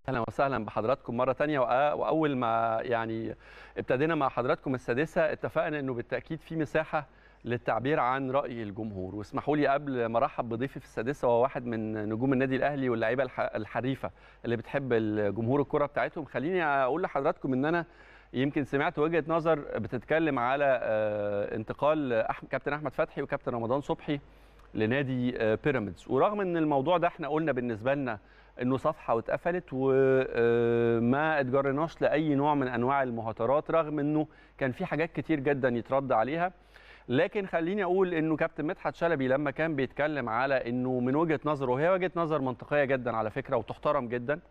اهلا وسهلا بحضراتكم مره تانية وأ- واول ما يعني ابتدينا مع حضراتكم السادسه اتفقنا انه بالتاكيد في مساحه للتعبير عن راي الجمهور واسمحوا لي قبل ما ارحب بضيفي في السادسه وهو واحد من نجوم النادي الاهلي واللعيبه الح- الحريفه اللي بتحب الجمهور الكره بتاعتهم خليني اقول لحضراتكم ان انا يمكن سمعت وجهه نظر بتتكلم على آه، انتقال أح- كابتن احمد فتحي وكابتن رمضان صبحي لنادي آه، بيراميدز ورغم ان الموضوع ده احنا قلنا بالنسبه لنا انه صفحه واتقفلت وما اتجرناش لاي نوع من انواع المهاترات رغم انه كان في حاجات كتير جدا يترد عليها لكن خليني اقول انه كابتن مدحت شلبي لما كان بيتكلم على انه من وجهه نظره وهي وجهه نظر منطقيه جدا على فكره وتحترم جدا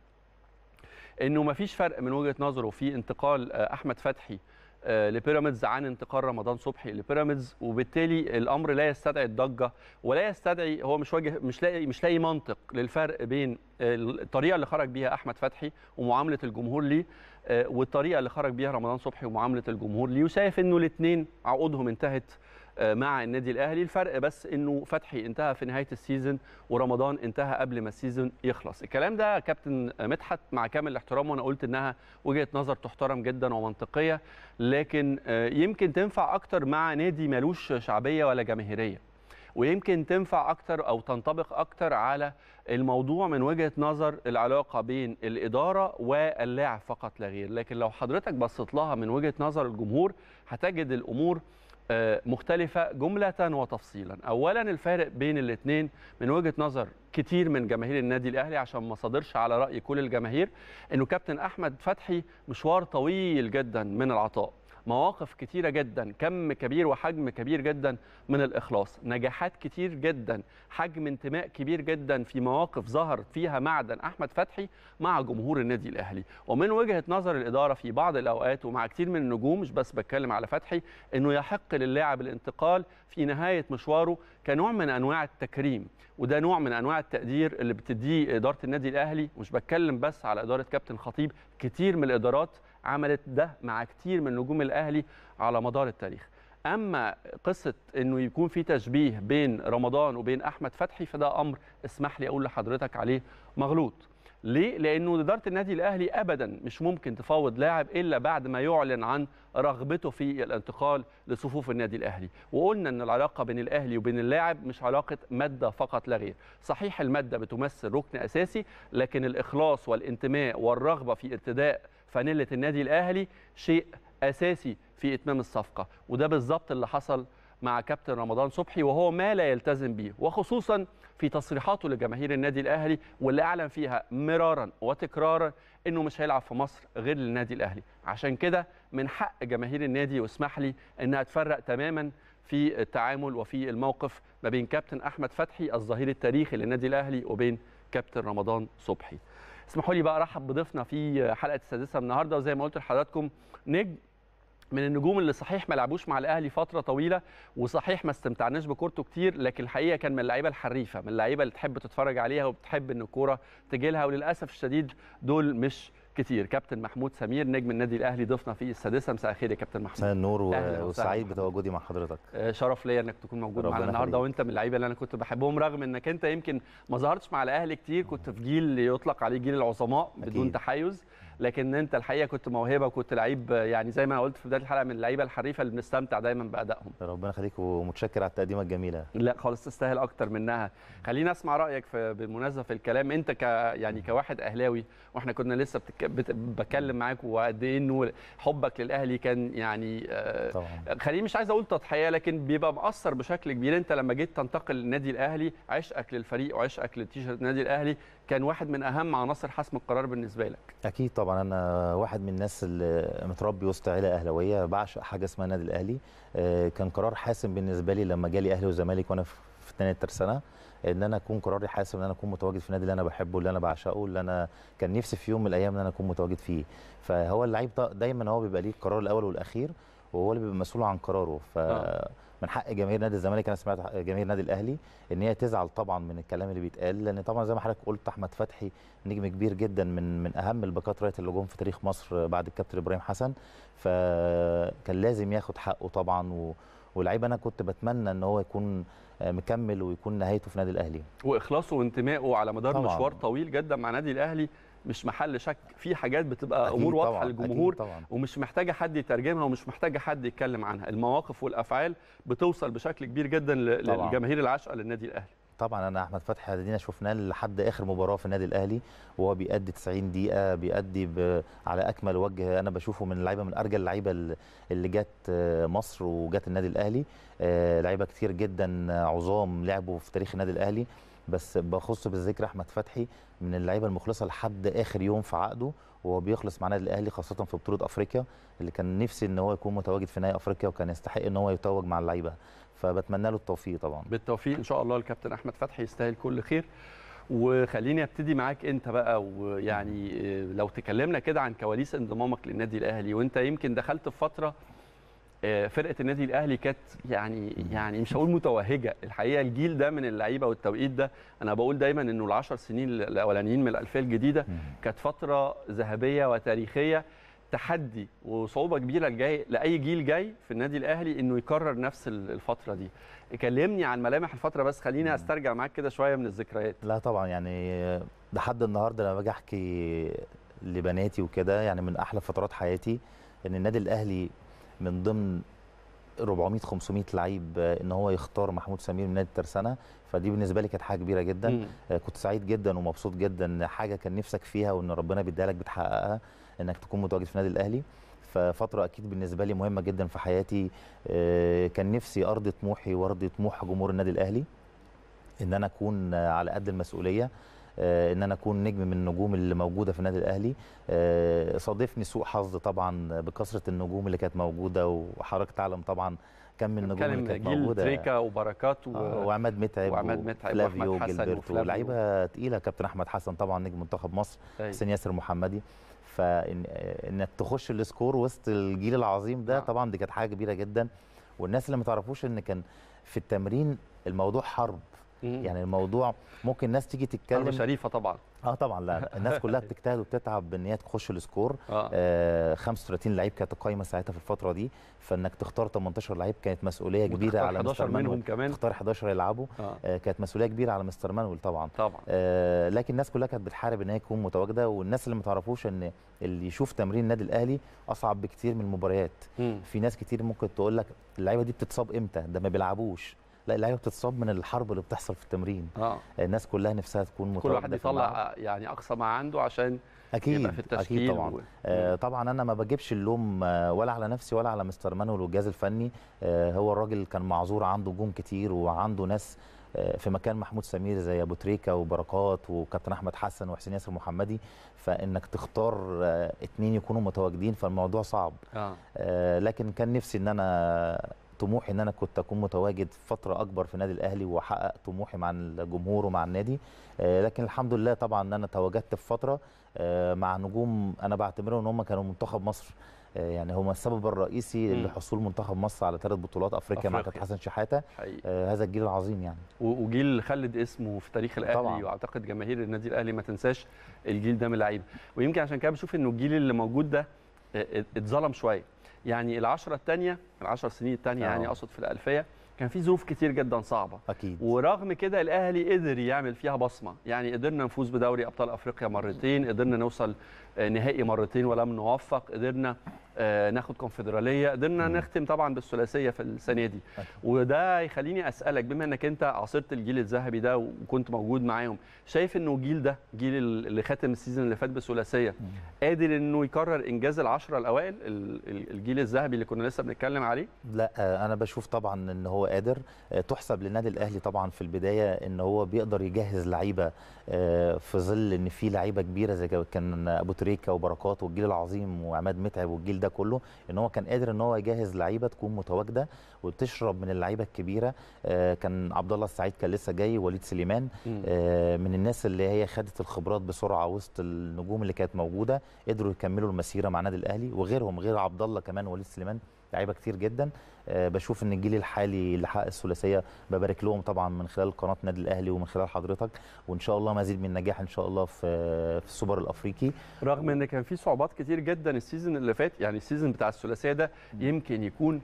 انه ما فيش فرق من وجهه نظره في انتقال آه، احمد فتحي آه، لبيراميدز عن انتقال رمضان صبحي لبيراميدز وبالتالي الامر لا يستدعي الضجه ولا يستدعي هو مش واجه مش لاقي مش لاقي منطق للفرق بين الطريقه اللي خرج بيها احمد فتحي ومعامله الجمهور ليه آه، والطريقه اللي خرج بيها رمضان صبحي ومعامله الجمهور ليه وشايف انه الاثنين عقودهم انتهت آه، مع النادي الاهلي الفرق بس انه فتحي انتهى في نهايه السيزون ورمضان انتهى قبل ما السيزون يخلص الكلام ده كابتن مدحت مع كامل الاحترام وانا قلت انها وجهه نظر تحترم جدا ومنطقيه لكن آه، يمكن تنفع اكتر مع نادي ملوش شعبيه ولا جماهيريه ويمكن تنفع اكتر او تنطبق اكتر على الموضوع من وجهه نظر العلاقه بين الاداره واللاعب فقط لا غير لكن لو حضرتك بصيت لها من وجهه نظر الجمهور هتجد الامور آه، مختلفة جملة وتفصيلا أولا الفارق بين الاثنين من وجهة نظر كتير من جماهير النادي الأهلي عشان ما صادرش على رأي كل الجماهير أنه كابتن أحمد فتحي مشوار طويل جدا من العطاء مواقف كتيرة جدا كم كبير وحجم كبير جدا من الإخلاص نجاحات كتير جدا حجم انتماء كبير جدا في مواقف ظهر فيها معدن أحمد فتحي مع جمهور النادي الأهلي ومن وجهة نظر الإدارة في بعض الأوقات ومع كتير من النجوم مش بس بتكلم على فتحي أنه يحق للاعب الانتقال في نهاية مشواره كنوع من أنواع التكريم وده نوع من أنواع التقدير اللي بتديه إدارة النادي الأهلي مش بتكلم بس على إدارة كابتن خطيب كتير من الإدارات عملت ده مع كتير من نجوم الاهلي على مدار التاريخ اما قصه انه يكون في تشبيه بين رمضان وبين احمد فتحي فده امر اسمح لي اقول لحضرتك عليه مغلوط ليه لانه اداره النادي الاهلي ابدا مش ممكن تفاوض لاعب الا بعد ما يعلن عن رغبته في الانتقال لصفوف النادي الاهلي وقلنا ان العلاقه بين الاهلي وبين اللاعب مش علاقه ماده فقط لا غير صحيح الماده بتمثل ركن اساسي لكن الاخلاص والانتماء والرغبه في ارتداء فانيله النادي الاهلي شيء اساسي في اتمام الصفقه وده بالظبط اللي حصل مع كابتن رمضان صبحي وهو ما لا يلتزم به وخصوصا في تصريحاته لجماهير النادي الاهلي واللي اعلن فيها مرارا وتكرارا انه مش هيلعب في مصر غير للنادي الاهلي عشان كده من حق جماهير النادي واسمح لي انها تفرق تماما في التعامل وفي الموقف ما بين كابتن احمد فتحي الظهير التاريخي للنادي الاهلي وبين كابتن رمضان صبحي اسمحوا لي بقى ارحب بضيفنا في حلقه السادسه النهارده وزي ما قلت لحضراتكم نجم من النجوم اللي صحيح ما لعبوش مع الاهلي فتره طويله وصحيح ما استمتعناش بكورته كتير لكن الحقيقه كان من اللعيبه الحريفه من اللعيبه اللي تحب تتفرج عليها وبتحب ان الكوره تجي لها وللاسف الشديد دول مش كتير كابتن محمود سمير نجم النادي الاهلي ضيفنا في السادسه مساء الخير يا كابتن محمود مساء النور و- أهلاً وسهلاً وسعيد محمد. بتواجدي مع حضرتك آه، شرف ليا انك تكون موجود ربنا معانا النهارده يخليك. وانت من اللعيبه اللي انا كنت بحبهم رغم انك انت يمكن ما ظهرتش مع الاهلي كتير كنت في جيل يطلق عليه جيل العظماء بدون أكيد. تحيز لكن انت الحقيقه كنت موهبه وكنت لعيب آه، يعني زي ما أنا قلت في بدايه الحلقه من اللعيبه الحريفه اللي بنستمتع دايما بادائهم ربنا يخليك ومتشكر على التقديمه الجميله لا خالص تستاهل اكتر منها خلينا اسمع رايك في بالمناسبه في الكلام انت ك يعني كواحد اهلاوي واحنا كنا لسه بتك... بت... بتكلم معاك وقد ايه انه حبك للاهلي كان يعني آه، طبعا خليني مش عايز اقول تضحيه لكن بيبقى مأثر بشكل كبير انت لما جيت تنتقل للنادي الاهلي عشقك للفريق وعشقك للتيشيرت النادي الاهلي كان واحد من اهم عناصر حسم القرار بالنسبه لك اكيد طبعا انا واحد من الناس اللي متربي وسط عيله اهلاويه بعشق حاجه اسمها النادي الاهلي آه، كان قرار حاسم بالنسبه لي لما جالي اهلي وزمالك وانا في في 12 سنه ان انا اكون قراري حاسم ان انا اكون متواجد في النادي اللي انا بحبه اللي انا بعشقه اللي انا كان نفسي في يوم من الايام ان انا اكون متواجد فيه فهو اللعيب دا- دايما هو بيبقى ليه القرار الاول والاخير وهو اللي بيبقى مسؤول عن قراره ف آه. من حق جماهير نادي الزمالك انا سمعت جماهير النادي الاهلي ان هي تزعل طبعا من الكلام اللي بيتقال لان طبعا زي ما حضرتك قلت احمد فتحي نجم كبير جدا من من اهم الباكات رايه اللي جم في تاريخ مصر بعد الكابتن ابراهيم حسن فكان لازم ياخد حقه طبعا و... ولعيب انا كنت بتمنى ان هو يكون مكمل ويكون نهايته في نادي الاهلي واخلاصه وانتمائه على مدار طبعاً. مشوار طويل جدا مع نادي الاهلي مش محل شك في حاجات بتبقى أكيد امور واضحه طبعاً، للجمهور أكيد طبعا ومش محتاجه حد يترجمها ومش محتاجه حد يتكلم عنها المواقف والافعال بتوصل بشكل كبير جدا ل- طبعاً. للجماهير العاشقه للنادي الاهلي طبعا انا احمد فتحي ادينا شفناه لحد اخر مباراه في النادي الاهلي وهو بيأدي 90 دقيقه بيأدي ب... على اكمل وجه انا بشوفه من اللعيبه من ارجل اللعيبه ال- اللي جت آه، مصر وجت النادي الاهلي آه، لعيبه كتير جدا عظام لعبوا في تاريخ النادي الاهلي بس بخص بالذكر احمد فتحي من اللعيبه المخلصه لحد اخر يوم في عقده وهو بيخلص مع النادي الاهلي خاصه في بطوله افريقيا اللي كان نفسي ان هو يكون متواجد في نهائي افريقيا وكان يستحق ان هو يتوج مع اللعيبه فبتمنى له التوفيق طبعا بالتوفيق ان شاء الله الكابتن احمد فتحي يستاهل كل خير وخليني ابتدي معاك انت بقى ويعني آه، لو تكلمنا كده عن كواليس انضمامك للنادي الاهلي وانت يمكن دخلت في فتره آه، فرقه النادي الاهلي كانت يعني يعني مش هقول متوهجه الحقيقه الجيل ده من اللعيبه والتوقيت ده انا بقول دايما انه العشر سنين الاولانيين من الالفيه الجديده كانت فتره ذهبيه وتاريخيه تحدي وصعوبه كبيره لجاي لاي جيل جاي في النادي الاهلي انه يكرر نفس ال- الفتره دي كلمني عن ملامح الفتره بس خليني استرجع معاك كده شويه من الذكريات لا طبعا يعني لحد النهارده لما باجي احكي لبناتي وكده يعني من احلى فترات حياتي ان النادي الاهلي من ضمن 400 500 لعيب ان هو يختار محمود سمير من نادي الترسانه فدي بالنسبه لي كانت حاجه كبيره جدا مم. كنت سعيد جدا ومبسوط جدا حاجه كان نفسك فيها وان ربنا بيديها لك بتحققها انك تكون متواجد في النادي الاهلي ففتره اكيد بالنسبه لي مهمه جدا في حياتي آه، كان نفسي ارضي طموحي وارضي طموح جمهور النادي الاهلي ان انا اكون آه، على قد المسؤوليه آه، ان انا اكون نجم من النجوم اللي موجوده في النادي الاهلي آه، صادفني سوء حظ طبعا بكثره النجوم اللي كانت موجوده وحضرتك تعلم طبعا كم من النجوم اللي كان كانت جيل موجوده تريكا وبركات و... آه، وعماد متعب وعماد متعب وفلافيو وأحمد حسن وجilberto وفلافيو. ولاعيبه تقيله كابتن احمد حسن طبعا نجم منتخب مصر أيوة. حسين ياسر محمدي فان انك تخش السكور وسط الجيل العظيم ده آه. طبعا دي كانت حاجه كبيره جدا والناس اللي ما تعرفوش ان كان في التمرين الموضوع حرب مم. يعني الموضوع ممكن ناس تيجي حرب تتكلم شريفه طبعا اه طبعا لا الناس كلها بتجتهد وبتتعب ان هي تخش السكور اه آه 35 لعيب كانت القايمه ساعتها في الفتره دي فانك تختار 18 لعيب كانت مسؤوليه كبيره وتختار على 11 مستر منهم مانويل كمان تختار 11 يلعبوا اه آه كانت مسؤوليه كبيره على مستر مانويل طبعا طبعا آه لكن الناس كلها كانت بتحارب ان هي تكون متواجده والناس اللي ما تعرفوش ان اللي يشوف تمرين النادي الاهلي اصعب بكتير من المباريات مم. في ناس كتير ممكن تقول لك اللعيبه دي بتتصاب امتى ده ما بيلعبوش لا اللعيبه بتتصاب من الحرب اللي بتحصل في التمرين اه الناس كلها نفسها تكون كل متواجده واحد في الملعب. يطلع يعني اقصى ما عنده عشان اكيد يبقى في التشكيل اكيد طبعا و... آه طبعا انا ما بجيبش اللوم آه، ولا على نفسي ولا على مستر مانويل والجهاز الفني آه هو الراجل كان معذور عنده جون كتير وعنده ناس آه، في مكان محمود سمير زي ابو تريكه وبركات وكابتن احمد حسن وحسين ياسر محمدي فانك تختار آه، اتنين يكونوا متواجدين فالموضوع صعب اه آه، لكن كان نفسي ان انا طموحي ان انا كنت اكون متواجد فتره اكبر في النادي الاهلي واحقق طموحي مع الجمهور ومع النادي آه، لكن الحمد لله طبعا ان انا تواجدت في فتره آه، مع نجوم انا بعتبرهم ان هم كانوا منتخب مصر آه، يعني هم السبب الرئيسي مم. لحصول منتخب مصر على ثلاث بطولات افريقيا مع أفريقيا. كابتن حسن شحاته حقيقي آه، هذا الجيل العظيم يعني و- وجيل خلد اسمه في تاريخ الاهلي طبعاً. واعتقد جماهير النادي الاهلي ما تنساش الجيل ده من اللعيبه ويمكن عشان كده بشوف انه الجيل اللي موجود ده اه، اه، اتظلم شويه يعني العشرة الثانيه العشر سنين الثانيه آه. يعني اقصد في الالفيه كان في ظروف كتير جدا صعبه اكيد ورغم كده الاهلي قدر يعمل فيها بصمه يعني قدرنا نفوز بدوري ابطال افريقيا مرتين قدرنا نوصل آه، نهائي مرتين ولم نوفق قدرنا آه، ناخد كونفدراليه قدرنا مم. نختم طبعا بالثلاثيه في السنه دي أكيد. وده يخليني اسالك بما انك انت عاصرت الجيل الذهبي ده وكنت موجود معاهم شايف انه الجيل ده جيل اللي ختم السيزون اللي فات بثلاثيه قادر انه يكرر انجاز العشره الاوائل ال- ال- الجيل الذهبي اللي كنا لسه بنتكلم عليه لا آه، انا بشوف طبعا ان هو قادر آه، تحسب للنادي الاهلي طبعا في البدايه ان هو بيقدر يجهز لعيبه آه، في ظل ان في لعيبه كبيره زي كان ابو تريكه وبركات والجيل العظيم وعماد متعب والجيل ده كله ان هو كان قادر ان هو يجهز لعيبه تكون متواجده وتشرب من اللعيبه الكبيره آه، كان عبد الله السعيد كان لسه جاي وليد سليمان آه، من الناس اللي هي خدت الخبرات بسرعه وسط النجوم اللي كانت موجوده قدروا يكملوا المسيره مع النادي الاهلي وغيرهم غير عبد الله كمان وليد سليمان لعيبه كتير جدا آه، بشوف ان الجيل الحالي اللي حقق الثلاثيه ببارك لهم طبعا من خلال قناه النادي الاهلي ومن خلال حضرتك وان شاء الله مزيد من النجاح ان شاء الله في في السوبر الافريقي رغم ان كان في صعوبات كتير جدا السيزون اللي فات يعني السيزون بتاع الثلاثيه ده يمكن يكون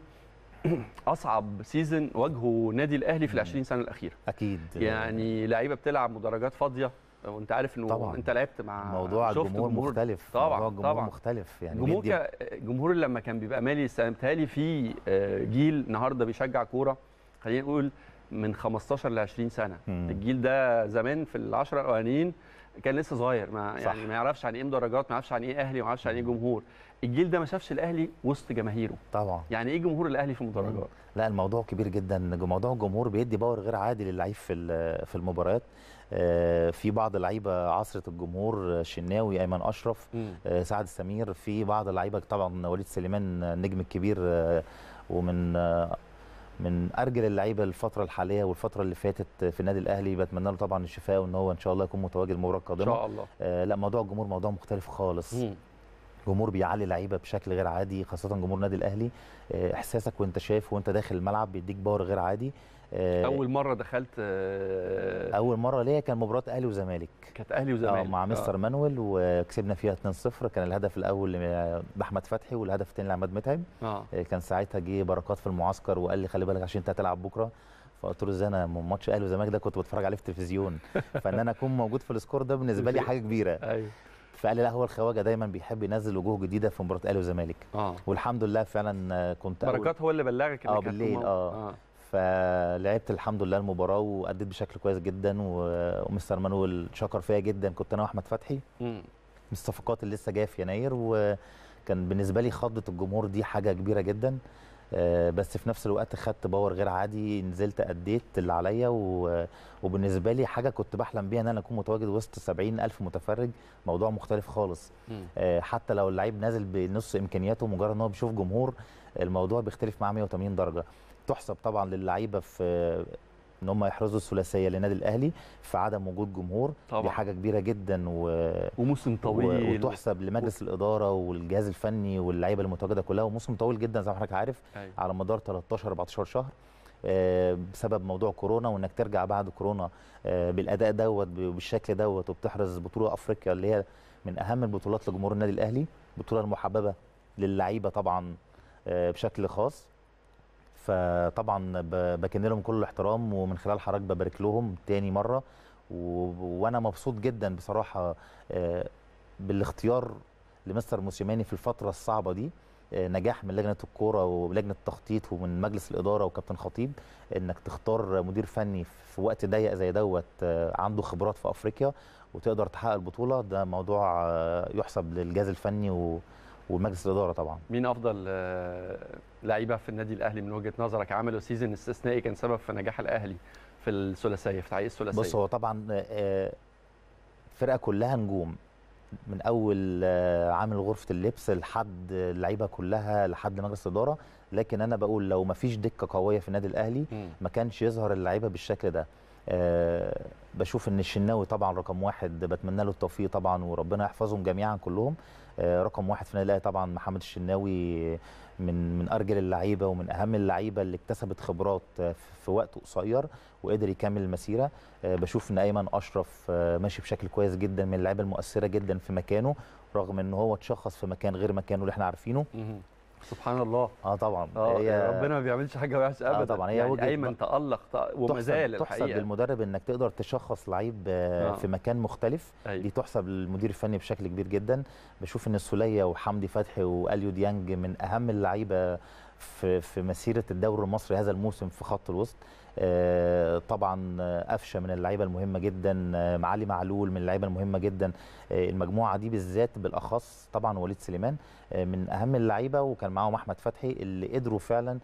اصعب سيزون واجهه نادي الاهلي في ال 20 سنه الاخيره اكيد يعني لعيبه بتلعب مدرجات فاضيه وانت عارف انه طبعاً. انت لعبت مع موضوع شفت الجمهور مختلف طبعاً، موضوع الجمهور طبعاً. مختلف يعني الجمهور بيدي- ك... الجمهور لما كان بيبقى مالي بيتهيألي في آه، جيل النهارده بيشجع كوره خلينا نقول من 15 ل 20 سنه مم. الجيل ده زمان في العشرة الاولانيين كان لسه صغير ما صح. يعني ما يعرفش عن ايه مدرجات ما يعرفش عن ايه اهلي ما يعرفش عن ايه جمهور الجيل ده ما شافش الاهلي وسط جماهيره طبعا يعني ايه جمهور الاهلي في المدرجات لا الموضوع كبير جدا موضوع الجمهور بيدي باور غير عادي للعيب في ال- في المباريات آه، في بعض اللعيبه عصره الجمهور آه، شناوي ايمن اشرف مم. آه، سعد السمير في بعض اللعيبه طبعا وليد سليمان آه، النجم الكبير آه، ومن آه، من ارجل اللعيبه الفتره الحاليه والفتره اللي فاتت في النادي الاهلي بتمنى له طبعا الشفاء وان هو ان شاء الله يكون متواجد المباراه ان القادمه شاء الله آه، لا موضوع الجمهور موضوع مختلف خالص مم. جمهور بيعلي لعيبه بشكل غير عادي خاصه جمهور النادي الاهلي آه، احساسك وانت شايف وانت داخل الملعب بيديك باور غير عادي آه، اول مره دخلت آه، اول مره ليا كان مباراه اهلي وزمالك كانت اهلي آه، وزمالك مع مستر آه. مانويل وكسبنا فيها 2-0 كان الهدف الاول ل- باحمد فتحي والهدف الثاني لعماد متعب اه آه، كان ساعتها جه بركات في المعسكر وقال لي خلي بالك عشان انت هتلعب بكره فقلت له ازاي انا ماتش اهلي وزمالك ده كنت بتفرج عليه في التلفزيون فان انا اكون موجود في السكور ده بالنسبه لي حاجه كبيره ايوه فقال لي لا هو الخواجه دايما بيحب ينزل وجوه جديده في مباراه اهلي وزمالك اه والحمد لله فعلا آه، كنت أول- بركات هو اللي بلغك آه، إنك هتكون بالليل، موجود. آه. فلعبت الحمد لله المباراه واديت بشكل كويس جدا و- ومستر مانويل شكر فيا جدا كنت انا واحمد فتحي مم. من الصفقات اللي لسه جايه في يناير وكان بالنسبه لي خضه الجمهور دي حاجه كبيره جدا آه، بس في نفس الوقت خدت باور غير عادي نزلت اديت اللي عليا و- وبالنسبه لي حاجه كنت بحلم بيها ان انا اكون متواجد وسط 70 الف متفرج موضوع مختلف خالص مم. آه، حتى لو اللعيب نازل بنص امكانياته مجرد ان هو بيشوف جمهور الموضوع بيختلف معاه 180 درجه تحسب طبعا للعيبه في ان هم يحرزوا الثلاثيه للنادي الاهلي في عدم وجود جمهور طبعا. دي حاجه كبيره جدا و... وموسم و... طويل وتحسب لمجلس الاداره والجهاز الفني واللعيبه المتواجده كلها وموسم طويل جدا زي ما حضرتك عارف أيوة. على مدار 13 14 شهر آه، بسبب موضوع كورونا وانك ترجع بعد كورونا آه، بالاداء دوت بالشكل دوت وبتحرز بطوله افريقيا اللي هي من اهم البطولات لجمهور النادي الاهلي البطوله المحببه للعيبه طبعا آه، بشكل خاص فطبعا ب- بكن لهم كل الاحترام ومن خلال حضرتك ببارك لهم تاني مره و... وانا مبسوط جدا بصراحه آه، بالاختيار لمستر موسيماني في الفتره الصعبه دي آه، نجاح من لجنه الكوره ولجنه التخطيط ومن مجلس الاداره وكابتن خطيب انك تختار مدير فني في وقت ضيق زي دوت آه، عنده خبرات في افريقيا وتقدر تحقق البطوله ده موضوع آه، يحسب للجهاز الفني و... ومجلس الاداره طبعا مين افضل آه، لعيبه في النادي الاهلي من وجهه نظرك عملوا سيزون استثنائي كان سبب في نجاح الاهلي في الثلاثيه في تحقيق الثلاثيه بص هو طبعا آه، الفرقه كلها نجوم من اول آه، عامل غرفه اللبس لحد اللعيبه كلها لحد مجلس الاداره لكن انا بقول لو ما فيش دكه قويه في النادي الاهلي مم. ما كانش يظهر اللعيبه بالشكل ده أه بشوف ان الشناوي طبعا رقم واحد بتمنى له التوفيق طبعا وربنا يحفظهم جميعا كلهم أه رقم واحد في النادي الاهلي طبعا محمد الشناوي من من ارجل اللعيبه ومن اهم اللعيبه اللي اكتسبت خبرات آه، في وقت قصير وقدر يكمل المسيره أه بشوف ان ايمن اشرف أه ماشي بشكل كويس جدا من اللعيبه المؤثره جدا في مكانه رغم ان هو اتشخص في مكان غير مكانه اللي احنا عارفينه مم. سبحان الله اه طبعا اه هي- ربنا ما بيعملش حاجه وحشه آه ابدا طبعاً، هي يعني وجهة ايمن تالق ط- وما تحسب- زال تحسب الحقيقه للمدرب انك تقدر تشخص لعيب آه. آه. في مكان مختلف أيوة. دي تحسب للمدير الفني بشكل كبير جدا بشوف ان السوليه وحمدي فتحي واليو ديانج من اهم اللعيبه في في مسيره الدوري المصري هذا الموسم في خط الوسط آه، طبعا آه، قفشه من اللعيبه المهمه جدا آه، معالي معلول من اللعيبه المهمه جدا آه، المجموعه دي بالذات بالاخص طبعا وليد سليمان آه، من اهم اللعيبه وكان معاهم احمد فتحي اللي قدروا فعلا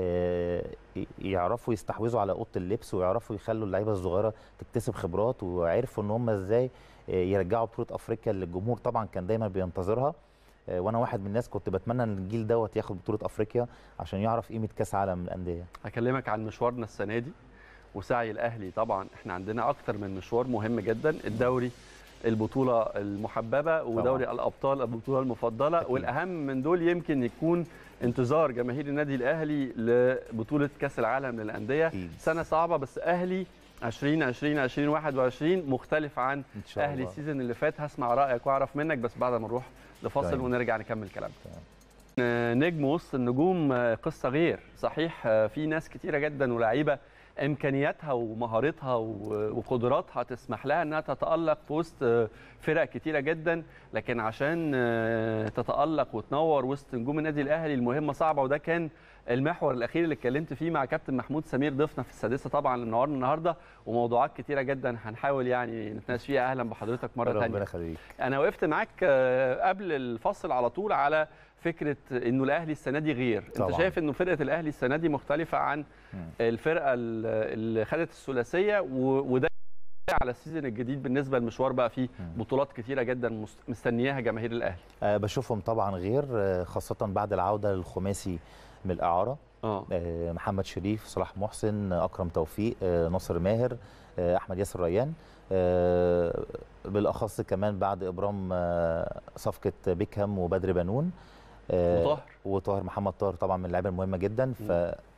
آه، ي- يعرفوا يستحوذوا على اوضه اللبس ويعرفوا يخلوا اللعيبه الصغيره تكتسب خبرات وعرفوا ان هم ازاي آه، يرجعوا بطوله افريقيا اللي الجمهور طبعا كان دايما بينتظرها آه، وانا واحد من الناس كنت بتمنى ان الجيل دوت ياخد بطوله افريقيا عشان يعرف قيمه كاس عالم الانديه هكلمك عن مشوارنا السنه دي وسعي الاهلي طبعا احنا عندنا اكتر من مشوار مهم جدا الدوري البطوله المحببه ودوري طبعاً. الابطال البطوله المفضله أكيد. والاهم من دول يمكن يكون انتظار جماهير النادي الاهلي لبطوله كاس العالم للانديه أكيد. سنه صعبه بس اهلي 2020 2021 مختلف عن ان شاء اهلي الله السيزون اللي فات هسمع رايك واعرف منك بس بعد ما نروح لفاصل تمام. ونرجع نكمل كلامنا تمام. آه، نجم وسط النجوم آه، قصه غير صحيح آه، في ناس كتيره جدا ولاعيبه امكانياتها ومهارتها و- وقدراتها تسمح لها انها تتالق في وسط آه، فرق كتيره جدا لكن عشان آه، تتالق وتنور وسط نجوم النادي الاهلي المهمه صعبه وده كان المحور الاخير اللي اتكلمت فيه مع كابتن محمود سمير ضيفنا في السادسه طبعا اللي منورنا النهارده وموضوعات كتيره جدا هنحاول يعني نتناقش فيها اهلا بحضرتك مره ثانيه ربنا يخليك انا وقفت معاك آه، قبل الفصل على طول على فكره انه الاهلي السنه دي غير طبعاً. انت شايف انه فرقه الاهلي السنه دي مختلفه عن مم. الفرقه ال- اللي خدت الثلاثيه و- وده على السيزون الجديد بالنسبه للمشوار بقى فيه مم. بطولات كتيره جدا مست- مستنياها جماهير الاهلي آه، بشوفهم طبعا غير آه، خاصه بعد العوده للخماسي من الاعاره اه آه، محمد شريف صلاح محسن آه، اكرم توفيق آه، ناصر ماهر آه، احمد ياسر ريان آه، بالاخص كمان بعد ابرام آه، صفقه بيكهام وبدر بنون آه، وطاهر. وطاهر محمد طاهر طبعا من اللعيبه المهمه جدا ف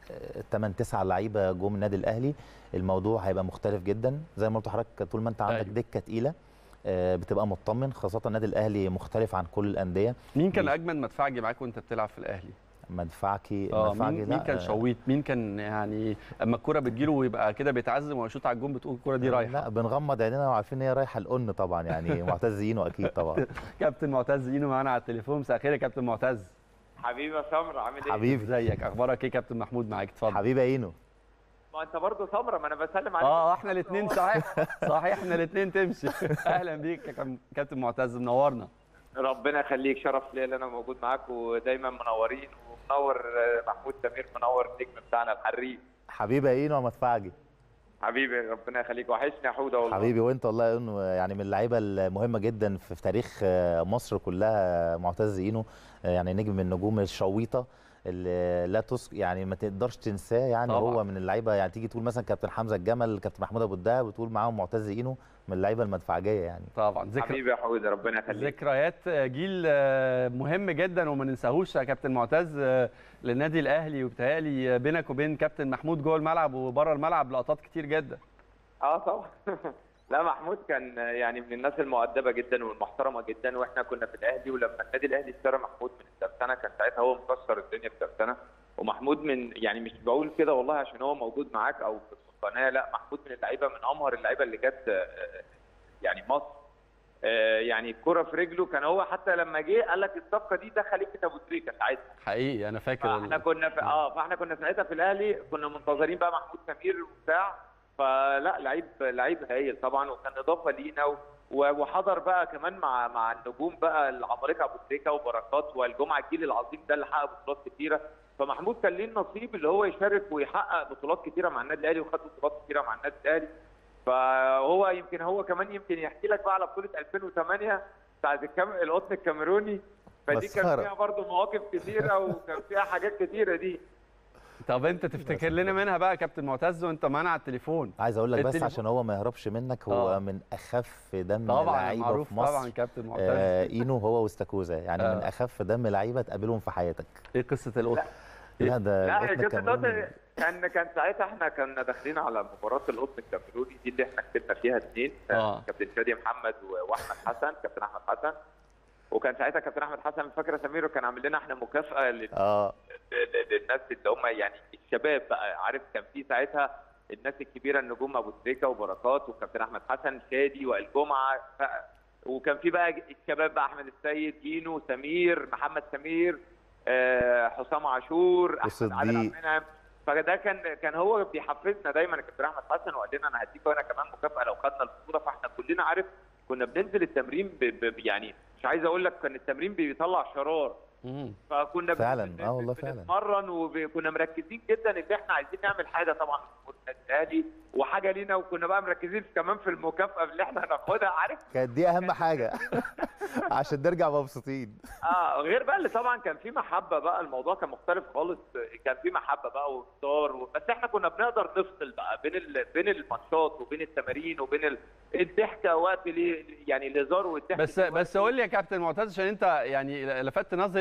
8 9 لعيبه جم النادي الاهلي الموضوع هيبقى مختلف جدا زي ما قلت لحضرتك طول ما انت عندك أيوة. دكه تقيله آه، بتبقى مطمن خاصه النادي الاهلي مختلف عن كل الانديه مين كان مش- اجمد مدفعجي معاك وانت بتلعب في الاهلي مدفعكي اه مدفعكي مين, لا، مين كان آه، شويت مين كان يعني اما الكره بتجيله ويبقى كده بيتعزم ويشوط على الجون بتقول الكره دي رايحه لا بنغمض عينينا وعارفين ان هي رايحه القن طبعا يعني معتز زينو اكيد طبعا كابتن معتز اينو معانا على التليفون مساء الخير يا كابتن معتز حبيبي يا سمر عامل ايه؟ حبيبي ازيك اخبارك ايه كابتن محمود معاك اتفضل حبيبي اينو ما انت برضه سمره ما انا بسلم عليك اه احنا الاثنين صحيح صحيح احنا الاثنين تمشي اهلا بيك يا كاب- كابتن معتز منورنا ربنا يخليك شرف ليا ان انا موجود معاك ودايما منورين ومنور آه، محمود سمير منور النجم بتاعنا الحريف حبيبي اينو يا مدفعجي حبيبي ربنا يخليك وحشني يا حوده والله حبيبي وانت والله انه يعني من اللعيبه المهمه جدا في في تاريخ آه، مصر كلها معتز اينو آه، يعني نجم من النجوم الشويطه اللي لا تس يعني ما تقدرش تنساه يعني طبعاً. هو من اللعيبه يعني تيجي تقول مثلا كابتن حمزه الجمل كابتن محمود ابو الدهب وتقول معاهم معتز اينو من اللعيبه المدفعجيه يعني طبعا ذكر حبيبي يا حوده ربنا يخليك ذكريات جيل آه، مهم جدا وما ننساهوش يا كابتن معتز آه، للنادي الاهلي وبتهيألي بينك وبين كابتن محمود جوه الملعب وبره الملعب لقطات كتير جدا اه طبعا لا محمود كان يعني من الناس المؤدبه جدا والمحترمه جدا واحنا كنا في الاهلي ولما النادي الاهلي اشترى محمود من الترسانه كان ساعتها هو مكسر الدنيا في الترسانه ومحمود من يعني مش بقول كده والله عشان هو موجود معاك او في القناه لا محمود من اللعيبه من امهر اللعيبه اللي جت آه، يعني مصر آه، يعني الكره في رجله كان هو حتى لما جه قال لك الصفقه دي ده خليفه ابو تريكه ساعتها حقيقي انا فاكر فاحنا ال- كنا في اه فاحنا كنا ساعتها في الاهلي كنا منتظرين بقى محمود سمير وبتاع فلا لعيب لعيب هايل طبعا وكان اضافه لينا و- وحضر بقى كمان مع مع النجوم بقى العمالقه ابو تريكه وبركات والجمعه الجيل العظيم ده اللي حقق بطولات كتيره فمحمود كان ليه النصيب اللي هو يشارك ويحقق بطولات كتيره مع النادي الاهلي وخد بطولات كتيره مع النادي الاهلي فهو يمكن هو كمان يمكن يحكي لك بقى على بطوله 2008 بتاعت الكام... القطن الكاميروني فدي كان مسخرة. فيها برضه مواقف كتيره وكان فيها حاجات كتيره دي طب انت تفتكر لنا منها بقى يا كابتن معتز وانت معانا على التليفون عايز اقول لك بس التليفون- عشان هو ما يهربش منك هو آه. من اخف دم طبعا لعيبه معروف في مصر طبعا كابتن معتز آه اينو هو واستاكوزا يعني آه. من اخف دم لعيبه تقابلهم في حياتك ايه قصه القطه لا ده لا القطن هي كانت الكاميروني. النقطة- كان كان ساعتها احنا كنا داخلين على مباراه القطن الكاميروني دي اللي احنا كسبنا فيها اثنين آه. كابتن شادي محمد و- واحمد حسن كابتن احمد حسن وكان ساعتها كابتن احمد حسن فاكره سمير كان عامل لنا احنا مكافاه لل- اه ل- للناس اللي هم يعني الشباب بقى عارف كان في ساعتها الناس الكبيره النجوم ابو تريكه وبركات وكابتن احمد حسن شادي وائل جمعه ف... وكان في بقى الشباب بقى احمد السيد جينو سمير محمد سمير آه، حسام عاشور احمد عادل وصديق. عبد المنعم فده كان كان هو بيحفزنا دايما كابتن احمد حسن وقال لنا انا هديك وانا كمان مكافاه لو خدنا البطوله فاحنا كلنا عارف كنا بننزل التمرين ب... ب... يعني مش عايز اقول لك كان التمرين بيطلع شرار مم. فكنا بن- فعلاً، بن- آه والله فعلاً. بنتمرن وكنا مركزين جدا ان احنا عايزين نعمل حاجه طبعا في النادي الاهلي وحاجه لينا وكنا بقى مركزين كمان في المكافاه اللي احنا هناخدها عارف كانت دي اهم حاجه عشان نرجع مبسوطين اه غير بقى اللي طبعا كان في محبه بقى الموضوع كان مختلف خالص كان في محبه بقى وهزار و... بس احنا كنا بنقدر نفصل بقى بين ال... بين الماتشات وبين التمارين وبين ال... الضحكه وقت ليه يعني الهزار والضحك بس دي وقت- بس قول لي يا كابتن معتز عشان انت يعني لفتت نظري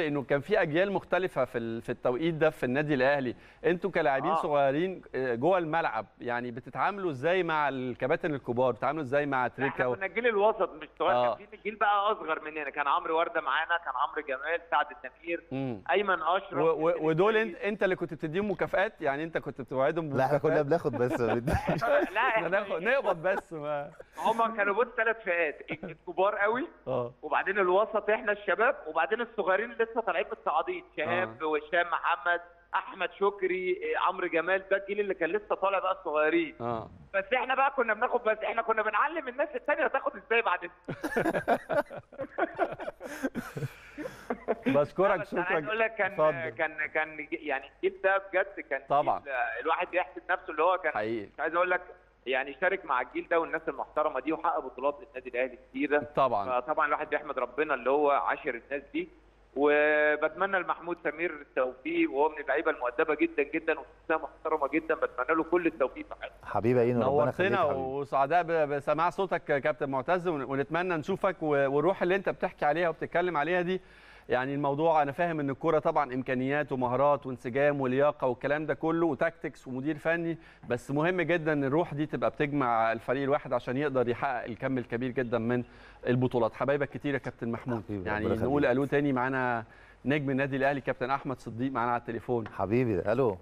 انه كان في اجيال مختلفه في ال- في التوقيت ده في النادي الاهلي انتوا كلاعبين آه. صغيرين آه، جوه الملعب يعني بتتعاملوا ازاي مع الكباتن الكبار بتتعاملوا ازاي مع تريكا احنا و... كنا الجيل الوسط مش صغير آه. كان في جيل بقى اصغر مننا كان عمرو ورده معانا كان عمرو جمال سعد السمير مم. ايمن اشرف و... و... ودول انت انت اللي كنت بتديهم مكافآت يعني انت كنت بتوعدهم لا احنا كنا بمكافآت؟ بناخد بس ما بنديش. لا احنا احنا ناخد نقبض بس ما هم كانوا بص ثلاث فئات الكبار قوي اه وبعدين الوسط احنا الشباب وبعدين الصغيرين لسه طالعين متصاعدين شهاب وهشام محمد احمد شكري إيه، عمرو جمال ده الجيل اللي كان لسه طالع بقى الصغيرين اه بس احنا بقى كنا بناخد بس احنا كنا بنعلم الناس الثانيه تاخد ازاي بعد بشكرك بس انا عايز اقول شكرا لك كان اتفضل. كان كان يعني الجيل ده بجد كان طبعا. جيل، آه، الواحد بيحسد نفسه اللي هو كان حقيقي مش عايز اقول لك يعني شارك مع الجيل ده والناس المحترمه دي وحقق بطولات للنادي الاهلي كتيره طبعا فطبعا الواحد بيحمد ربنا اللي هو عاشر الناس دي وبتمنى لمحمود سمير التوفيق وهو من اللعيبه المؤدبه جدا جدا وشخصيه محترمه جدا بتمنى له كل التوفيق في حياته حبيبي اينو ربنا يخليك نورتنا حبيبي وسعداء ب- بسماع صوتك يا كابتن معتز ون- ونتمنى نشوفك و- والروح اللي انت بتحكي عليها وبتتكلم عليها دي يعني الموضوع انا فاهم ان الكوره طبعا امكانيات ومهارات وانسجام ولياقه والكلام ده كله وتاكتكس ومدير فني بس مهم جدا ان الروح دي تبقى بتجمع الفريق الواحد عشان يقدر يحقق الكم الكبير جدا من البطولات حبايبك كتير يا كابتن محمود حبيبي، يعني ربنا نقول يخليك. الو تاني معانا نجم النادي الاهلي كابتن احمد صديق معانا على التليفون حبيبي الو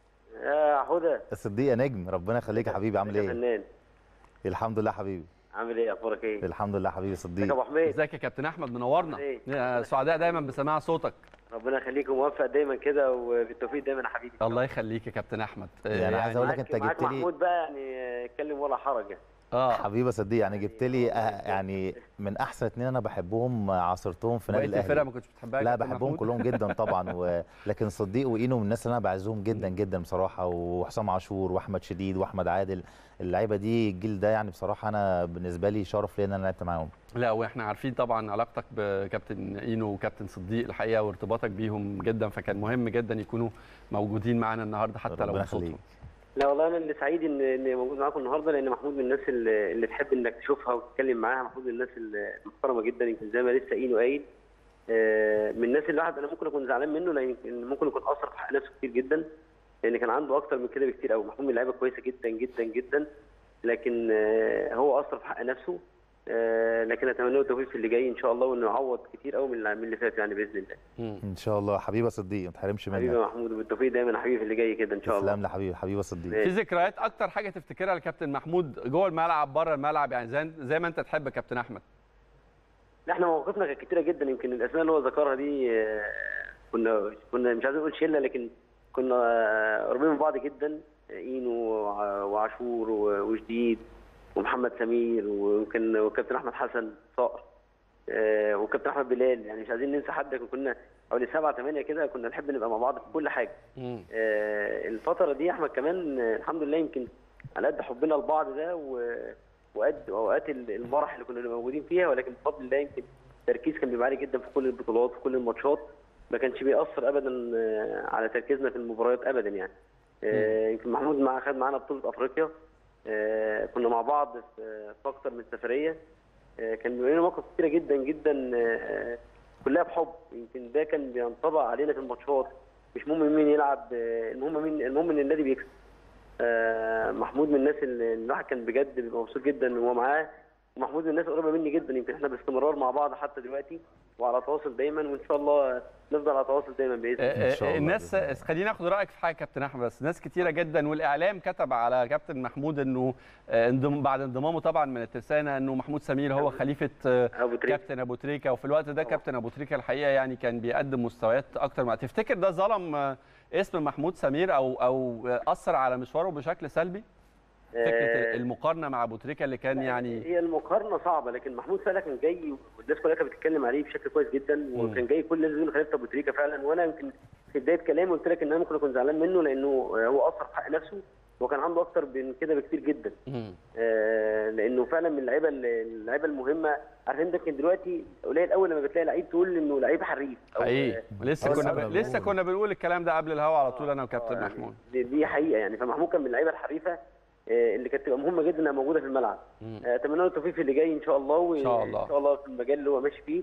يا حودة الصديق يا نجم ربنا يخليك يا حبيبي عامل يا ايه فنان الحمد لله حبيبي عامل ايه اخبارك ايه؟ الحمد لله حبيبي ازيك يا صديق ابو حميد ازيك يا كابتن احمد منورنا إيه؟ يا سعداء دايما بسماع صوتك ربنا يخليك وموفق دايما كده وبالتوفيق دايما يا حبيبي الله يخليك يا كابتن احمد يعني عايز اقول لك معاك- انت معاك جبت لي محمود بقى يعني آه، اتكلم ولا حرج يعني. اه حبيبي يا صديق يعني جبت لي آه، يعني من احسن اتنين انا بحبهم آه، عاصرتهم في نادي بقيه الفرقه الاهلي ما كنتش بتحبها يا لا كابتن بحبهم محمود؟ كلهم جدا طبعا و... لكن صديق واينو من الناس اللي انا بعزهم جدا جدا بصراحه وحسام عاشور واحمد شديد واحمد عادل اللعيبه دي الجيل ده يعني بصراحه انا بالنسبه لي شرف لي ان انا لعبت معاهم لا واحنا عارفين طبعا علاقتك بكابتن اينو وكابتن صديق الحقيقه وارتباطك بيهم جدا فكان مهم جدا يكونوا موجودين معانا النهارده حتى لو ربنا بصوتهم يخليك لا والله انا اللي سعيد ان ان موجود معاكم النهارده لان محمود من الناس اللي, اللي تحب انك تشوفها وتتكلم معاها محمود من الناس المحترمه جدا يمكن زي ما لسه اينو قايل آه، من الناس اللي الواحد انا ممكن اكون زعلان منه لان يمكن ممكن يكون اثر في حق نفسه كتير جدا لان كان عنده اكتر من كده بكتير قوي محمود من لعيبه كويسه جدا جدا جدا لكن آه، هو اثر في حق نفسه آه، لكن اتمنى له التوفيق في اللي جاي ان شاء الله وانه يعوض كتير قوي من من اللي فات يعني باذن الله مم. ان شاء الله حبيبي يا صديق ما تحرمش حبيبي يا منك محمود وبالتوفيق دايما يا حبيبي في اللي جاي كده ان شاء الله تسلم لي حبيبي حبيبي يا صديق ماشي. في ذكريات اكتر حاجه تفتكرها لكابتن محمود جوه الملعب بره الملعب يعني زي زي ما انت تحب يا كابتن احمد لا احنا مواقفنا كانت كتيره جدا يمكن الاسماء اللي هو ذكرها دي آه، كنا كنا مش عايز اقول شله لكن كنا آه، قريبين من بعض جدا اينو وع- وعاشور و- وجديد ومحمد سمير ويمكن وكابتن احمد حسن صقر آه، وكابتن احمد بلال يعني مش عايزين ننسى حد كنا حوالي سبعه ثمانيه كده كنا نحب نبقى مع بعض في كل حاجه مم. آه، الفترة دي يا احمد كمان آه، الحمد لله يمكن على قد حبنا لبعض ده و- وقد اوقات ال- المرح اللي كنا موجودين فيها ولكن بفضل الله يمكن التركيز كان بيبقى عالي جدا في كل البطولات في كل الماتشات ما كانش بيأثر ابدا آه، على تركيزنا في المباريات ابدا يعني آه، يمكن محمود مع خد معانا بطولة افريقيا آه، كنا مع بعض في في اكتر من سفرية آه، كان بيبقى لنا مواقف كتيرة جدا جدا آه، كلها بحب يمكن ده كان بينطبع علينا في الماتشات مش مهم مين يلعب آه، المهم مين المهم ان النادي بيكسب آه، محمود من الناس اللي الواحد كان بجد بيبقى مبسوط جدا وهو معاه ومحمود من الناس قريبه مني جدا يمكن احنا باستمرار مع بعض حتى دلوقتي وعلى تواصل دايما وان شاء الله نفضل على تواصل دايما باذن الله آه، إن شاء الله الناس بإذن الله. خلينا ناخد رايك في حاجه كابتن احمد بس ناس كتيره جدا والاعلام كتب على كابتن محمود انه آه، انضم بعد انضمامه طبعا من الترسانه انه محمود سمير هو خليفه آه، ابو تريكه كابتن ابو تريكه وفي الوقت ده طبعا. كابتن ابو تريكه الحقيقه يعني كان بيقدم مستويات اكتر ما تفتكر ده ظلم آه، اسم محمود سمير او او آه، اثر على مشواره بشكل سلبي فكره آه، المقارنه مع ابو تريكه اللي كان يعني هي المقارنه صعبه لكن محمود فعلا كان جاي والناس كلها كانت بتتكلم عليه بشكل كويس جدا وكان جاي كل الناس بيقولوا خليفه ابو تريكه فعلا وانا يمكن في بدايه كلامي قلت لك ان انا ممكن اكون زعلان منه لانه هو اثر في حق نفسه وكان عنده اكتر من كده بكتير جدا مم. آه، لانه فعلا من اللعيبه اللعيبه المهمه عارف انت يمكن دلوقتي قليل قوي لما بتلاقي لعيب تقول انه لعيب حريف أو- حقيقي لسه أو كنا سبب ب... لسه بنقول. كنا بنقول الكلام ده قبل الهوا على طول انا وكابتن آه، يعني محمود دي, دي حقيقه يعني فمحمود كان من اللعيبه الحريفه آه، اللي كانت تبقى مهمه جدا انها موجوده في الملعب مم. آه، اتمنى له التوفيق في اللي جاي ان شاء الله إن شاء الله. وان شاء الله في المجال اللي هو ماشي فيه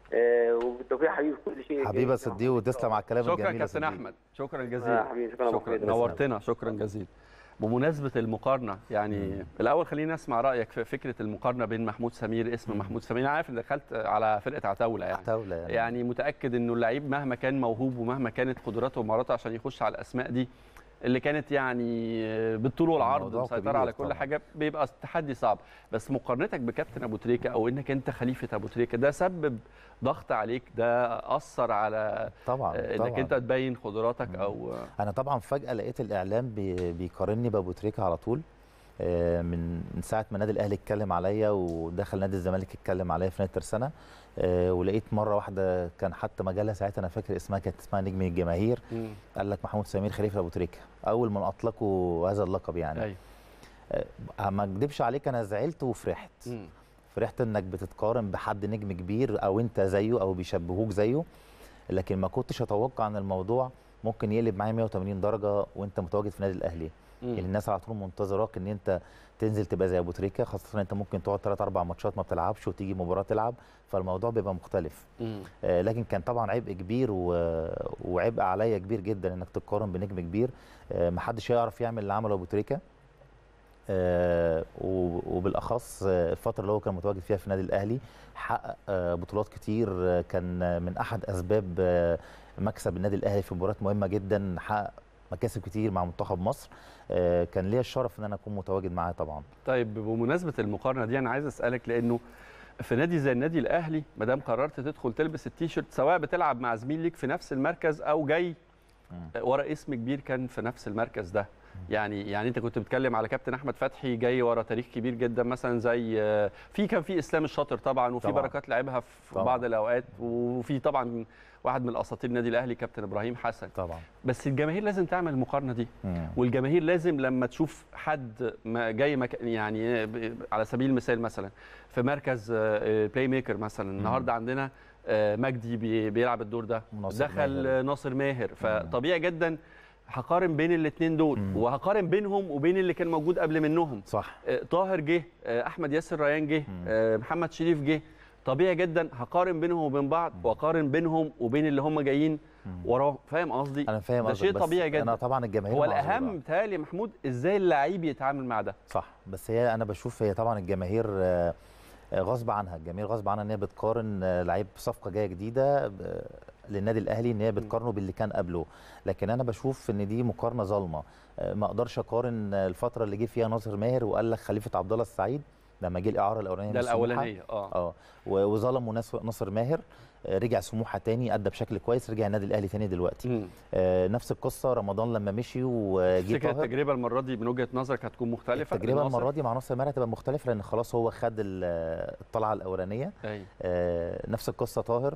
آه، وبالتوفيق يا حبيبي في كل شيء حبيبي يا صديق وتسلم على الكلام شكرا الجميل يا كابتن صديق. احمد شكرا آه، جزيلا حبيبي شكرا يا أبو شكرا حميد. نورتنا شكرا جزيلا بمناسبة المقارنة يعني الأول خلينا نسمع رأيك في فكرة المقارنة بين محمود سمير اسم محمود سمير أنا عارف إن دخلت على فرقة عتاولة يعني عتاولة يعني. يعني متأكد إنه اللعيب مهما كان موهوب ومهما كانت قدراته ومهاراته عشان يخش على الأسماء دي اللي كانت يعني بالطول والعرض الموضوع مسيطرة كبير على كل طبعاً. حاجة بيبقى تحدي صعب بس مقارنتك بكابتن أبو تريكة أو إنك أنت خليفة أبو تريكة ده سبب ضغط عليك ده أثر على طبعا آه، طبعا إنك أنت تبين قدراتك أو انا طبعا فجاه لقيت الاعلام بي- بيقارني بابو تريكه على طول آه، من من ساعه ما النادي الاهلي اتكلم عليا ودخل نادي الزمالك اتكلم عليا في نادي ترسانه آه، ولقيت مره واحده كان حتى مجله ساعتها انا فاكر اسمها كانت اسمها نجم الجماهير مم. قال لك محمود سمير خليفه ابو تريكه اول ما اطلقوا هذا اللقب يعني أيوة. آه، ما اكدبش عليك انا زعلت وفرحت مم. فرحت انك بتتقارن بحد نجم كبير او انت زيه او بيشبهوك زيه لكن ما كنتش اتوقع ان الموضوع ممكن يقلب معايا 180 درجه وانت متواجد في النادي الاهلي مم. يعني الناس على طول منتظراك ان انت تنزل تبقى زي ابو تريكه خاصه ان انت ممكن تقعد 3 4 ماتشات ما بتلعبش وتيجي مباراه تلعب فالموضوع بيبقى مختلف مم. آه، لكن كان طبعا عبء كبير و... وعبء عليا كبير جدا انك تقارن بنجم كبير آه، محدش هيعرف يعمل اللي عمله ابو تريكه آه، و- وبالاخص آه، الفتره اللي هو كان متواجد فيها في النادي الاهلي حقق آه، بطولات كتير آه، كان آه، من احد اسباب آه، مكسب النادي الاهلي في مباريات مهمه جدا حقق مكاسب كتير مع منتخب مصر آه، كان ليا الشرف ان انا اكون متواجد معاه طبعا طيب بمناسبه المقارنه دي انا عايز اسالك لانه في نادي زي النادي الاهلي ما دام قررت تدخل تلبس التيشيرت سواء بتلعب مع زميل ليك في نفس المركز او جاي ورا اسم كبير كان في نفس المركز ده يعني يعني انت كنت بتتكلم على كابتن احمد فتحي جاي ورا تاريخ كبير جدا مثلا زي في كان في اسلام الشاطر طبعا وفي طبعاً. بركات لعبها في طبعاً. بعض الاوقات وفي طبعا واحد من اساطير النادي الاهلي كابتن ابراهيم حسن طبعا بس الجماهير لازم تعمل المقارنه دي مم. والجماهير لازم لما تشوف حد ما جاي مك... يعني ب- على سبيل المثال مثلا في مركز بلاي ميكر مثلا النهارده عندنا آه، مجدي بي- بيلعب الدور ده ناصر دخل ماهر. آه، ناصر ماهر فطبيعي جدا هقارن بين الاثنين دول مم. وهقارن بينهم وبين اللي كان موجود قبل منهم صح آه، طاهر جه آه، احمد ياسر ريان جه مم. آه، محمد شريف جه طبيعي جدا هقارن بينهم وبين بعض واقارن بينهم وبين اللي هم جايين مم. وراه فاهم قصدي انا فاهم ده قصدك، شيء بس طبيعي جدا انا طبعا الجماهير هو معذورة. الاهم بتهيألي يا محمود ازاي اللعيب يتعامل مع ده صح بس هي انا بشوف هي طبعا الجماهير آه، آه، غصب عنها الجماهير غصب عنها ان هي بتقارن آه، لعيب صفقه جايه جديده ب- للنادي الاهلي ان هي بتقارنه باللي كان قبله لكن انا بشوف ان دي مقارنه ظالمه آه، ما اقدرش اقارن آه، الفتره اللي جه فيها ناصر ماهر وقال لك خليفه عبد الله السعيد لما جه الاعاره الاولانيه ده من سموحة. الاولانيه اه اه و- وظلموا ناس- ناصر ماهر آه، رجع سموحه تاني ادى بشكل كويس رجع النادي الاهلي تاني دلوقتي مم. آه، نفس القصه رمضان لما مشي وجه تفتكر طاهر التجربه المره دي من وجهه نظرك هتكون مختلفه التجربه لناصر؟ المره دي مع ناصر ماهر هتبقى مختلفه لان خلاص هو خد ال- الطلعه الاولانيه ايوه آه، نفس القصه طاهر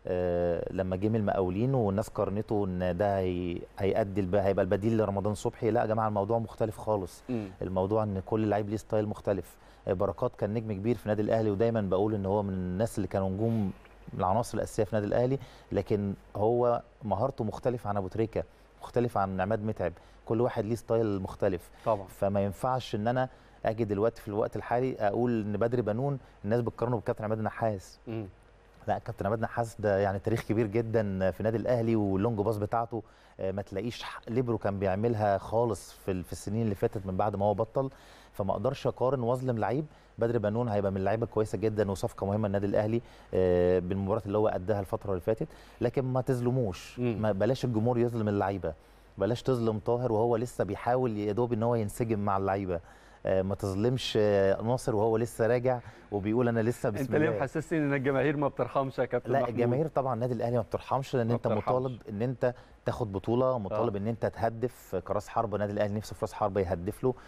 آه، لما جه من المقاولين والناس قارنته ان ده هي- هيأدي الب- هيبقى البديل لرمضان صبحي لا يا جماعه الموضوع مختلف خالص مم. الموضوع ان كل لعيب ليه ستايل مختلف آه، بركات كان نجم كبير في النادي الاهلي ودايما بقول ان هو من الناس اللي كانوا نجوم من العناصر الاساسيه في النادي الاهلي لكن هو مهارته مختلفه عن ابو تريكه مختلف عن عماد متعب كل واحد ليه ستايل مختلف طبعا فما ينفعش ان انا اجي دلوقتي في الوقت الحالي اقول ان بدري بنون الناس بتقارنه بكابتن عماد النحاس مم. لا كابتن عماد نحاس ده يعني تاريخ كبير جدا في النادي الاهلي واللونج باص بتاعته آه، ما تلاقيش ح- ليبرو كان بيعملها خالص في ال- في السنين اللي فاتت من بعد ما هو بطل فما اقدرش اقارن واظلم لعيب بدري بنون هيبقى من اللعيبه كويسه جدا وصفقه مهمه النادي الاهلي آه، بالمباراه اللي هو اداها الفتره اللي فاتت لكن ما تظلموش مم. ما بلاش الجمهور يظلم اللعيبه بلاش تظلم طاهر وهو لسه بيحاول يا دوب ان هو ينسجم مع اللعيبه آه، ما تظلمش آه، ناصر وهو لسه راجع وبيقول انا لسه بسم انت الله ليه محسسني ان الجماهير ما بترحمش يا كابتن لا محمود؟ الجماهير طبعا النادي الاهلي ما بترحمش لان ما انت بترحمش. مطالب ان انت تاخد بطوله مطالب آه. ان انت تهدف كراس حرب النادي الاهلي نفسه في راس حربه يهدف له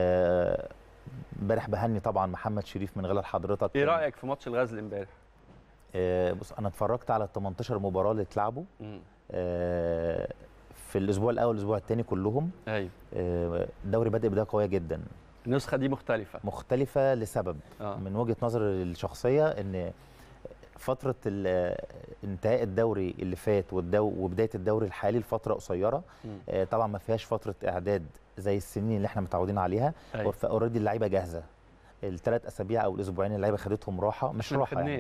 آه، امبارح بهني طبعا محمد شريف من غلال حضرتك ايه رايك في ماتش الغزل امبارح آه، بص انا اتفرجت على ال 18 مباراه اللي اتلعبوا مم. آه، في الاسبوع الاول والاسبوع الثاني كلهم ايوه آه، الدوري بادئ بدايه قويه جدا النسخه دي مختلفه مختلفه لسبب اه من وجهه نظري الشخصيه ان فتره ال- انتهاء الدوري اللي فات والدو وبدايه الدوري الحالي لفتره قصيره مم. آه، طبعا ما فيهاش فتره اعداد زي السنين اللي احنا متعودين عليها أيوة. فاوريدي اللعيبه جاهزه الثلاث اسابيع او الاسبوعين اللعيبه خدتهم راحه مش احنا ما راحه يعني. خدناش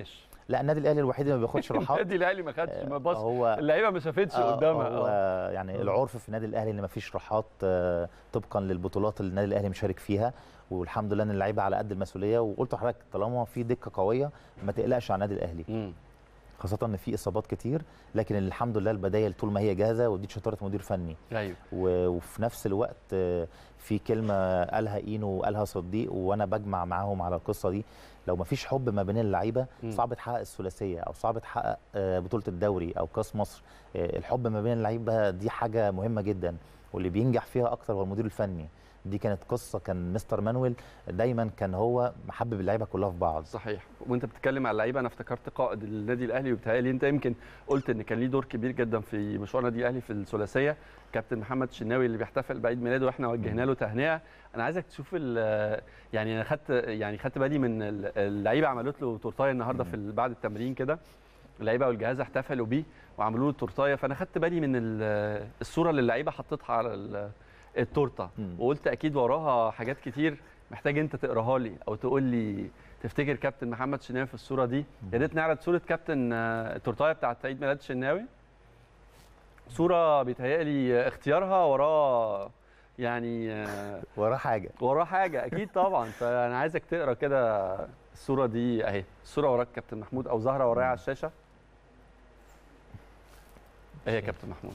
لا النادي الاهلي الوحيد اللي ما بياخدش راحات النادي الاهلي ما خدش ما بص هو اللعيبه ما شافتش آه، قدامها هو آه. يعني آه. العرف في النادي الاهلي ان مفيش راحات آه، طبقا للبطولات اللي النادي الاهلي مشارك فيها والحمد لله ان اللعيبه على قد المسؤوليه وقلت لحضرتك طالما في دكه قويه ما تقلقش على النادي الاهلي مم. خاصه ان في اصابات كتير لكن الحمد لله البدايل طول ما هي جاهزه ودي شطاره مدير فني ايوه و- وفي نفس الوقت آه، في كلمه قالها اينو وقالها صديق وانا بجمع معاهم على القصه دي لو ما فيش حب ما بين اللعيبه مم. صعب تحقق الثلاثيه او صعب تحقق آه، بطوله الدوري او كاس مصر آه، الحب ما بين اللعيبه دي حاجه مهمه جدا واللي بينجح فيها اكتر هو المدير الفني دي كانت قصه كان مستر مانويل دايما كان هو محبب اللعيبه كلها في بعض صحيح وانت بتتكلم على اللعيبه انا افتكرت قائد النادي الاهلي وبتهيألي انت يمكن قلت ان كان ليه دور كبير جدا في مشوار النادي الاهلي في الثلاثيه كابتن محمد شناوي اللي بيحتفل بعيد ميلاده واحنا وجهنا له تهنئه انا عايزك تشوف ال- يعني انا خدت يعني خدت بالي من ال- اللعيبه عملت له تورتايه النهارده في ال- بعد التمرين كده اللعيبه والجهاز احتفلوا بيه وعملوا له تورتايه فانا خدت بالي من ال- الصوره اللي اللعيبه حطتها على ال- التورته مم. وقلت اكيد وراها حاجات كتير محتاج انت تقراها لي او تقول لي تفتكر كابتن محمد شناوي في الصوره دي يا ريت نعرض صوره كابتن آه، التورتايه بتاعت عيد ميلاد شناوي صوره بيتهيألي اختيارها وراه يعني آه، وراه حاجه وراه حاجه اكيد طبعا فانا عايزك تقرا كده الصوره دي اهي الصوره وراك كابتن محمود او ظاهره ورايا على الشاشه اهي يا كابتن محمود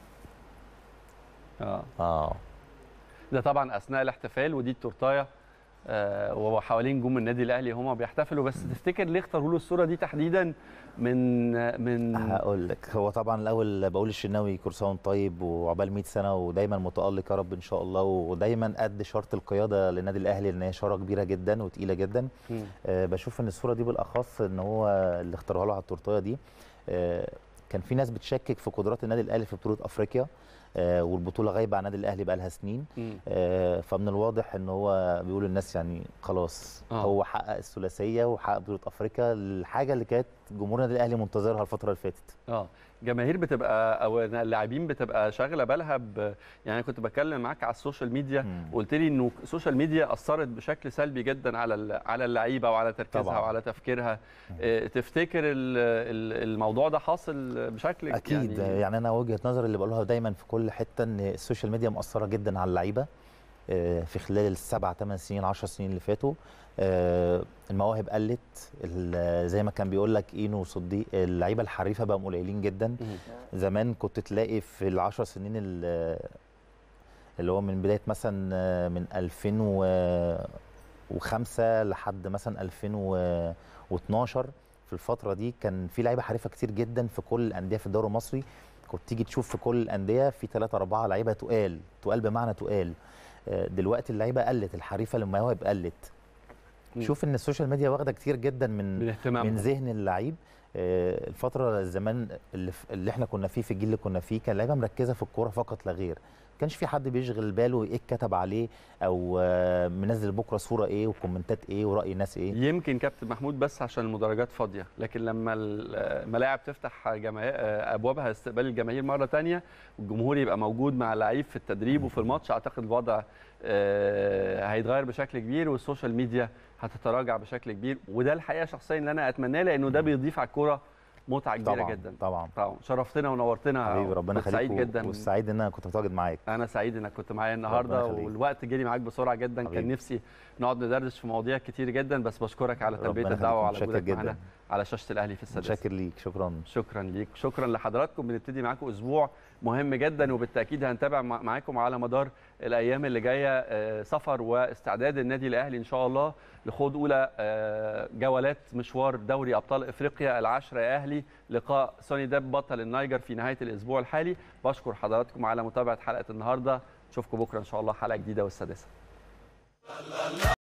اه اه ده طبعا اثناء الاحتفال ودي التورتايه آه وحوالين نجوم النادي الاهلي هما بيحتفلوا بس تفتكر ليه اختاروا له الصوره دي تحديدا من من هقول لك هو طبعا الاول بقول الشناوي كل سنه وأنت طيب وعقبال 100 سنه ودايما متالق يا رب ان شاء الله ودايما قد شرط القياده للنادي الاهلي لان هي شاره كبيره جدا وتقيله جدا مم. آه بشوف ان الصوره دي بالاخص ان هو اللي اختاروها له على التورتيه دي آه كان في ناس بتشكك في قدرات النادي الاهلي في بطوله افريقيا آه والبطوله غايبه عن النادي الاهلي بقى لها سنين مم. آه، فمن الواضح ان هو بيقول للناس يعني خلاص آه. هو حقق الثلاثيه وحقق بطوله افريقيا الحاجه اللي كانت جمهور النادي الاهلي منتظرها الفتره اللي فاتت اه جماهير بتبقى او اللاعبين بتبقى شاغله بالها ب... يعني أنا كنت بتكلم معاك على السوشيال ميديا مم. وقلت لي انه السوشيال ميديا اثرت بشكل سلبي جدا على ال- على اللعيبه وعلى تركيزها طبعاً. وعلى تفكيرها آه، تفتكر ال- ال- الموضوع ده حاصل بشكل اكيد يعني, يعني انا وجهه نظري اللي بقولها دايما في كل حته ان السوشيال ميديا مؤثره جدا على اللعيبه آه، في خلال السبع ثمان سنين 10 سنين اللي فاتوا آه، المواهب قلت ال- زي ما كان بيقول لك اينو وصديق اللعيبه الحريفه بقوا قليلين جدا مم. زمان كنت تلاقي في العشر سنين ال- اللي هو من بدايه مثلا آه، من 2005 لحد مثلا 2012 في الفتره دي كان في لعيبه حريفه كتير جدا في كل الانديه في الدوري المصري كنت تيجي تشوف في كل الانديه في ثلاثة أربعة لعيبه تقال تقال بمعنى تقال آه، دلوقتي اللعيبه قلت الحريفه المواهب قلت مم. شوف ان السوشيال ميديا واخده كتير جدا من من اهتمامهم من ذهن اللعيب آه، الفتره الزمان اللي, ف- اللي احنا كنا فيه في الجيل اللي كنا فيه كان اللعيبه مركزه في الكوره فقط لا غير ما كانش في حد بيشغل باله ايه اتكتب عليه او آه، منزل بكره صوره ايه وكومنتات ايه وراي الناس ايه يمكن كابتن محمود بس عشان المدرجات فاضيه لكن لما الملاعب تفتح جماهير ابوابها استقبال الجماهير مره تانية والجمهور يبقى موجود مع اللعيب في التدريب وفي الماتش اعتقد الوضع آه، هيتغير بشكل كبير والسوشيال ميديا هتتراجع بشكل كبير وده الحقيقه شخصيا اللي انا اتمناه لانه ده بيضيف على الكوره متعه كبيره طبعا جدا طبعا طبعا شرفتنا ونورتنا حبيبي ربنا كنت سعيد يخليك جدا والسعيد ان انا كنت متواجد معاك انا سعيد انك كنت معايا النهارده ربنا يخليك. والوقت جري معاك بسرعه جدا كان حبيبي. نفسي نقعد ندردش في مواضيع كتير جدا بس بشكرك على ربنا تلبيه يخليك، الدعوه وعلى متشكر وجودك جدا. معانا على شاشه الاهلي في السادسه متشكر ليك شكرا شكرا ليك شكرا لحضراتكم بنبتدي معاكم اسبوع مهم جدا وبالتاكيد هنتابع مع- معاكم على مدار الايام اللي جايه آه، سفر واستعداد النادي الاهلي ان شاء الله لخوض اولى آه، جولات مشوار دوري ابطال افريقيا العشره يا اهلي لقاء سوني داب بطل النيجر في نهايه الاسبوع الحالي بشكر حضراتكم على متابعه حلقه النهارده نشوفكم بكره ان شاء الله حلقه جديده والسادسه